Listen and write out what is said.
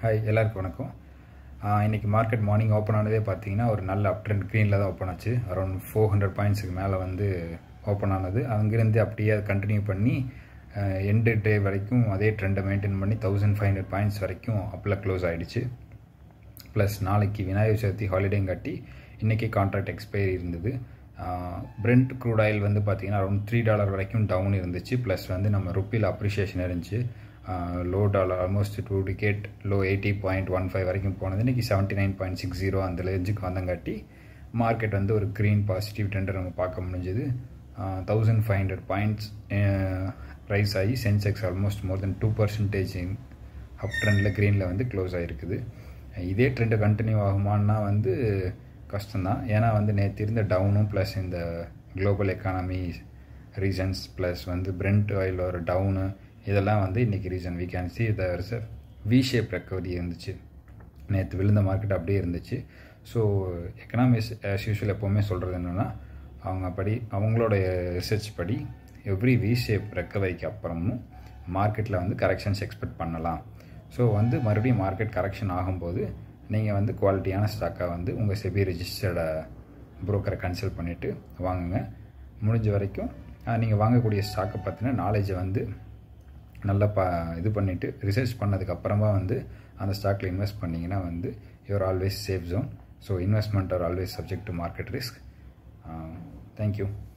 hi எல்லாருக்கும் வணக்கம் இன்றைக்கி மார்க்கெட் மார்னிங் ஓப்பன் ஆனதே பார்த்தீங்கன்னா ஒரு நல்ல அப் ட்ரெண்ட் க்ரீனில் தான் ஓப்பன் ஆச்சு அரௌண்ட் ஃபோர் ஹண்ட்ரட் பாயிண்ட்ஸுக்கு மேலே வந்து ஓப்பன் ஆனது அங்கேருந்து அப்படியே அதை கண்டினியூ பண்ணி எண்டு டே வரைக்கும் அதே ட்ரெண்டை மெயின்டைன் பண்ணி தௌசண்ட் ஃபைவ் ஹண்ட்ரட் பாயிண்ட்ஸ் வரைக்கும் அப்பில் க்ளோஸ் ஆகிடுச்சு ப்ளஸ் நாளைக்கு விநாயகர் சதுர்த்தி ஹாலிடேயும் காட்டி இன்றைக்கி கான்ட்ராக்ட் எக்ஸ்பைரி இருந்தது பிரெண்ட் க்ரூட் ஆயில் வந்து பார்த்திங்கன்னா அரௌண்ட் த்ரீ டாலர் வரைக்கும் டவுன் இருந்துச்சு ப்ளஸ் வந்து நம்ம ருப்பியில் அப்ரிஷியேஷன் இருந்துச்சு low dollar almost two decade low eighty point one five வரைக்கும் போனது இன்றைக்கி seventy nine point six zero அந்த ரேஞ்சுக்கு வந்தங்காட்டி மார்க்கெட் வந்து ஒரு க்ரீன் பாசிட்டிவ் டெண்டர் நம்ம பார்க்க முடிஞ்சது thousand five hundred points rise ஆகி Sensex almost more then two percentage up ட்ரெண்டில் க்ரீனில் வந்து க்ளோஸ் ஆகிருக்குது இதே ட்ரெண்டு கண்டினியூ ஆகுமான்னா வந்து கஷ்டம்தான் ஏன்னா வந்து நேற்று இருந்த டவுனும் ப்ளஸ் இந்த குளோபல் எக்கானமி ரீசன்ஸ் ப்ளஸ் வந்து பிரெண்ட் ஆயில் ஒரு டவுனு இதெல்லாம் வந்து இன்றைக்கி reason we can see the V shape recovery இருந்துச்சு நேற்று விழுந்த மார்க்கெட் அப்படியே இருந்துச்சு ஸோ எக்கனாமிக்ஸ் ஆஸ் யூஷுவல் எப்போவுமே சொல்கிறது என்னென்னா அவங்க படி அவங்களோட ரிசர்ச் படி எவ்ரி வி ஷேப் ரெக்கவரிக்கு அப்புறமும் மார்க்கெட்டில் வந்து கரெக்ஷன்ஸ் எக்ஸ்பெக்ட் பண்ணலாம் ஸோ வந்து மறுபடியும் மார்க்கெட் கரெக்ஷன் ஆகும்போது நீங்கள் வந்து குவாலிட்டியான ஸ்டாக்காக வந்து உங்கள் செபி ரிஜிஸ்டர்டை ப்ரோக்கரை கன்சல்ட் பண்ணிவிட்டு வாங்குங்க முடிஞ்ச வரைக்கும் நீங்கள் வாங்கக்கூடிய ஸ்டாக்கை பற்றின நாலேஜை வந்து நல்லா ப இது பண்ணிவிட்டு ரிசர்ச் பண்ணதுக்கப்புறமா வந்து அந்த ஸ்டாக்கில் இன்வெஸ்ட் பண்ணிங்கன்னா வந்து you are always safe zone so investment are always subject to market risk thank you